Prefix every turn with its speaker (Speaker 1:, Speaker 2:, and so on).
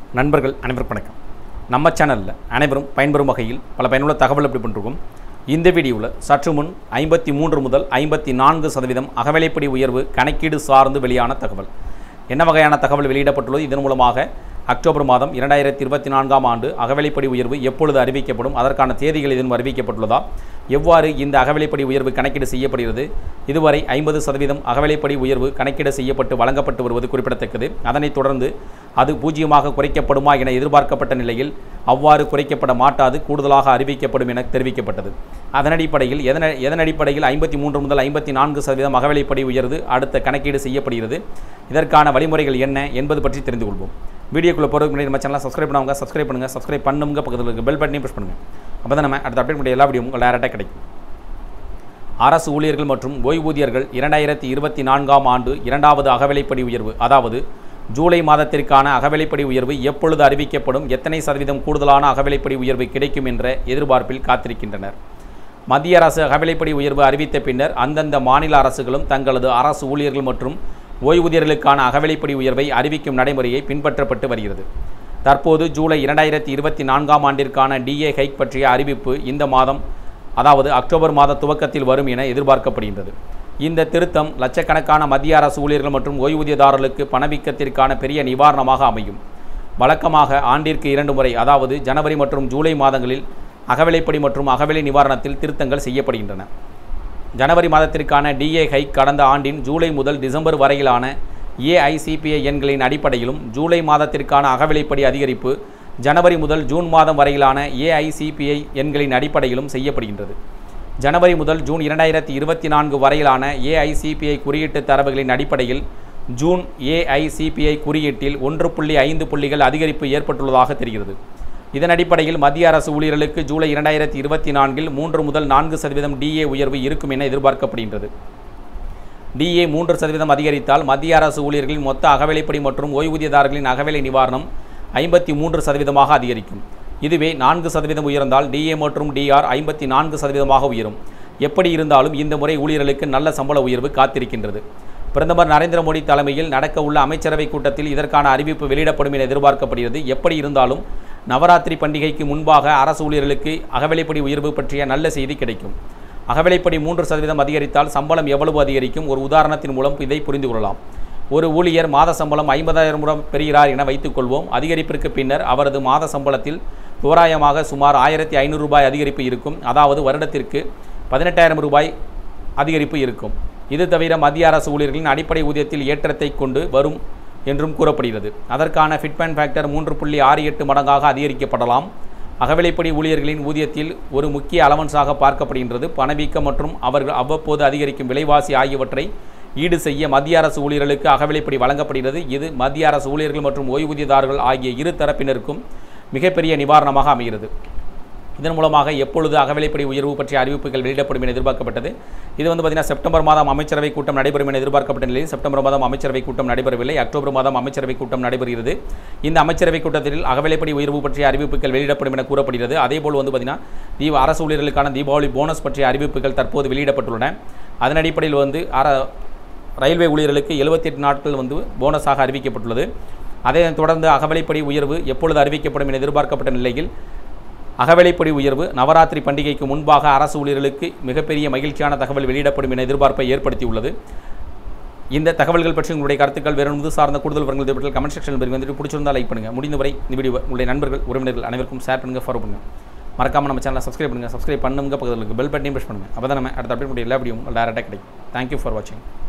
Speaker 1: நண்பர்கள் அனைவருக்கும் வணக்கம் நம்ம சேனலில் அனைவரும் பயன்பெறும் வகையில் பல பயனுள்ள தகவல் எப்படி பண்ணிருக்கோம் இந்த வீடியோவில் சற்று முன் ஐம்பத்தி மூன்று முதல் ஐம்பத்தி நான்கு சதவீதம் அகவிலைப்படி உயர்வு கணக்கீடு சார்ந்து வெளியான தகவல் என்ன வகையான தகவல் வெளியிடப்பட்டுள்ளது இதன் மூலமாக அக்டோபர் மாதம் இரண்டாயிரத்தி இருபத்தி நான்காம் ஆண்டு அகவிலைப்படி உயர்வு எப்பொழுது அறிவிக்கப்படும் அதற்கான தேதிகள் எதுவும் அறிவிக்கப்பட்டுள்ளதா எவ்வாறு இந்த அகவிலைப்படி உயர்வு கணக்கீடு செய்யப்படுகிறது இதுவரை ஐம்பது சதவீதம் அகவிலைப்படி உயர்வு கணக்கீடு செய்யப்பட்டு வழங்கப்பட்டு வருவது குறிப்பிடத்தக்கது அதனைத் தொடர்ந்து அது பூஜ்ஜியமாக குறைக்கப்படுமா என எதிர்பார்க்கப்பட்ட நிலையில் அவ்வாறு குறைக்கப்பட மாட்டாது கூடுதலாக அறிவிக்கப்படும் என தெரிவிக்கப்பட்டது அதன் அடிப்படையில் எதன் எதன் அடிப்படையில் ஐம்பத்தி மூன்று முதல் ஐம்பத்தி நான்கு சதவீதம் அகவிலைப்படி உயர்வு அடுத்த கணக்கீடு செய்யப்படுகிறது இதற்கான வழிமுறைகள் என்ன என்பது பற்றி தெரிந்து கொள்வோம் வீடியோக்குள்ளே போகிறதுக்கு முன்னாடி நம்ம சேனலை சப்ஸ்கிரைப் பண்ணுவாங்க சப்ஸ்கிரைப் பண்ணுங்கள் சப்ஸ்கிரைப் பண்ணுங்க பக்கத்தில் இருக்க பெல் பட்டனையும் ப்ரெஸ் பண்ணுங்கள் அப்போ தான் நம்ம அடுத்த அப்டேட் பண்ணி எல்லா வீடியோ உங்களுக்கு டேரெக்டாக கிடைக்கும் அரசு ஊழியர்கள் மற்றும் ஓய்வூதியர்கள் இரண்டாயிரத்தி இருபத்தி நான்காம் ஆண்டு இரண்டாவது அகவிலைப்படி உயர்வு அதாவது ஜூலை மாதத்திற்கான அகவிலைப்படி உயர்வு எப்பொழுது அறிவிக்கப்படும் எத்தனை சதவீதம் கூடுதலான அகவிலைப்படி உயர்வு கிடைக்கும் என்ற எதிர்பார்ப்பில் காத்திருக்கின்றனர் மத்திய அரசு அகவிலைப்படி உயர்வு அறிவித்த பின்னர் அந்தந்த மாநில அரசுகளும் தங்களது அரசு ஊழியர்கள் மற்றும் ஓய்வூதியர்களுக்கான அகவிலைப்படி உயர்வை அறிவிக்கும் நடைமுறையை பின்பற்றப்பட்டு வருகிறது தற்போது ஜூலை இரண்டாயிரத்தி இருபத்தி நான்காம் ஆண்டிற்கான டிஏ ஹைக் பற்றிய அறிவிப்பு இந்த மாதம் அதாவது அக்டோபர் மாத துவக்கத்தில் வரும் என எதிர்பார்க்கப்படுகின்றது இந்த திருத்தம் லட்சக்கணக்கான மத்திய அரசு ஊழியர்கள் மற்றும் ஓய்வூதியதாரர்களுக்கு பணவீக்கத்திற்கான பெரிய நிவாரணமாக அமையும் வழக்கமாக ஆண்டிற்கு இரண்டு முறை அதாவது ஜனவரி மற்றும் ஜூலை மாதங்களில் அகவிலைப்படி மற்றும் அகவிலை நிவாரணத்தில் திருத்தங்கள் செய்யப்படுகின்றன ஜனவரி மாதத்திற்கான டிஏ ஹைக் கடந்த ஆண்டின் ஜூலை முதல் டிசம்பர் வரையிலான ஏஐசிபிஐ எண்களின் அடிப்படையிலும் ஜூலை மாதத்திற்கான அகவிலைப்படி அதிகரிப்பு ஜனவரி முதல் ஜூன் மாதம் வரையிலான ஏஐசிபிஐ எண்களின் அடிப்படையிலும் செய்யப்படுகின்றது ஜனவரி முதல் ஜூன் இரண்டாயிரத்தி இருபத்தி நான்கு வரையிலான ஏஐசிபிஐ குறியீட்டு தரவுகளின் அடிப்படையில் ஜூன் ஏஐசிபிஐ குறியீட்டில் ஒன்று புள்ளி ஐந்து புள்ளிகள் அதிகரிப்பு ஏற்பட்டுள்ளதாக தெரிகிறது இதன் அடிப்படையில் மத்திய அரசு ஊழியர்களுக்கு ஜூலை இரண்டாயிரத்தி இருபத்தி நான்கில் மூன்று முதல் நான்கு சதவீதம் டிஏ உயர்வு இருக்கும் என எதிர்பார்க்கப்படுகின்றது டிஏ மூன்று சதவீதம் அதிகரித்தால் மத்திய அரசு ஊழியர்களின் மொத்த அகவிலைப்படி மற்றும் ஓய்வூதியதாரர்களின் அகவிலை நிவாரணம் ஐம்பத்தி மூன்று சதவீதமாக அதிகரிக்கும் இதுவே நான்கு சதவீதம் உயர்ந்தால் டிஏ மற்றும் டிஆர் ஐம்பத்தி நான்கு சதவீதமாக உயரும் எப்படி இருந்தாலும் இந்த முறை ஊழியர்களுக்கு நல்ல சம்பள உயர்வு காத்திருக்கின்றது பிரதமர் நரேந்திர மோடி தலைமையில் நடக்க உள்ள அமைச்சரவை கூட்டத்தில் இதற்கான அறிவிப்பு வெளியிடப்படும் என எதிர்பார்க்கப்படுகிறது எப்படி இருந்தாலும் நவராத்திரி பண்டிகைக்கு முன்பாக அரசு ஊழியர்களுக்கு அகவிலைப்படி உயர்வு பற்றிய நல்ல செய்தி கிடைக்கும் அகவிலைப்படி மூன்று சதவீதம் அதிகரித்தால் சம்பளம் எவ்வளவு அதிகரிக்கும் ஒரு உதாரணத்தின் மூலம் இதை புரிந்து கொள்ளலாம் ஒரு ஊழியர் மாத சம்பளம் ஐம்பதாயிரம் ரூபாய் பெறுகிறார் என வைத்துக்கொள்வோம் அதிகரிப்பிற்கு பின்னர் அவரது மாத சம்பளத்தில் தோராயமாக சுமார் ஆயிரத்தி ஐநூறு ரூபாய் அதிகரிப்பு இருக்கும் அதாவது வருடத்திற்கு பதினெட்டாயிரம் ரூபாய் அதிகரிப்பு இருக்கும் இது தவிர மத்திய அரசு ஊழியர்களின் அடிப்படை ஊதியத்தில் ஏற்றத்தை கொண்டு வரும் என்றும் கூறப்படுகிறது அதற்கான ஃபிட்மேன் ஃபேக்டர் மூன்று புள்ளி ஆறு எட்டு மடங்காக அதிகரிக்கப்படலாம் அகவிலைப்படி ஊழியர்களின் ஊதியத்தில் ஒரு முக்கிய அலவன்ஸாக பார்க்கப்படுகின்றது பணவீக்கம் மற்றும் அவர்கள் அவ்வப்போது அதிகரிக்கும் விலைவாசி ஆகியவற்றை ஈடு செய்ய மத்திய அரசு ஊழியர்களுக்கு அகவிலைப்படி வழங்கப்படுகிறது இது மத்திய அரசு ஊழியர்கள் மற்றும் ஓய்வூதியதாரர்கள் ஆகிய இரு தரப்பினருக்கும் மிகப்பெரிய நிவாரணமாக அமைகிறது இதன் மூலமாக எப்பொழுது அகவிலைப்படி உயர்வு பற்றிய அறிவிப்புகள் வெளியிடப்படும் என எதிர்பார்க்கப்பட்டது இது வந்து பார்த்திங்கன்னா செப்டம்பர் மாதம் அமைச்சரவை கூட்டம் நடைபெறும் என எதிர்பார்க்கப்பட்ட நிலையில் செப்டம்பர் மாதம் அமைச்சரவை கூட்டம் நடைபெறவில்லை அக்டோபர் மாதம் அமைச்சரவை கூட்டம் நடைபெறுகிறது இந்த அமைச்சரவை கூட்டத்தில் அகவிலைப்படி உயர்வு பற்றிய அறிவிப்புகள் வெளியிடப்படும் என கூறப்படுகிறது அதேபோல் வந்து பார்த்திங்கன்னா தீப அரசு ஊழியர்களுக்கான தீபாவளி போனஸ் பற்றிய அறிவிப்புகள் தற்போது வெளியிடப்பட்டுள்ளன அதன் அடிப்படையில் வந்து அர ரயில்வே ஊழியர்களுக்கு எழுபத்தி எட்டு நாட்கள் வந்து போனஸாக அறிவிக்கப்பட்டுள்ளது அதைத் தொடர்ந்து அகவிலைப்படி உயர்வு எப்பொழுது அறிவிக்கப்படும் என எதிர்பார்க்கப்பட்ட நிலையில் அகவிலைப்படி உயர்வு நவராத்திரி பண்டிகைக்கு முன்பாக அரசு ஊழியர்களுக்கு மிகப்பெரிய மகிழ்ச்சியான தகவல் வெளியிடப்படும் என எதிர்பார்ப்பை ஏற்படுத்தியுள்ளது இந்த தகவல்கள் பற்றி உங்களுடைய கருத்துக்கள் வேறு முது சார்ந்த கூடுதல் விவரங்கள் தேவைப்பட்டால் கமெண்ட் செக்ஷனில் பிறகு வந்துட்டு பிடிச்சிருந்தா லைக் பண்ணுங்கள் முடிந்தவரை இந்த வீடியோ உங்களுடைய நண்பர்கள் உறவினர்கள் அனைவருக்கும் ஷேர் பண்ணுங்கள் ஃபாலோ பண்ணுங்கள் மறக்காமல் நம்ம சேனலை சப்ஸ்கிரைப் பண்ணுங்கள் சப்ஸ்கிரைப் பண்ணுங்க பக்கத்தில் இருக்க பெல் பட்டனையும் ப்ரெஸ் பண்ணுங்கள் அப்போ தான் நம்ம அடுத்த அப்டேட் எல்லா வீடியோ டேரெக்டாக கிடைக்கும் தேங்க்யூ ஃபார் வாட்சிங்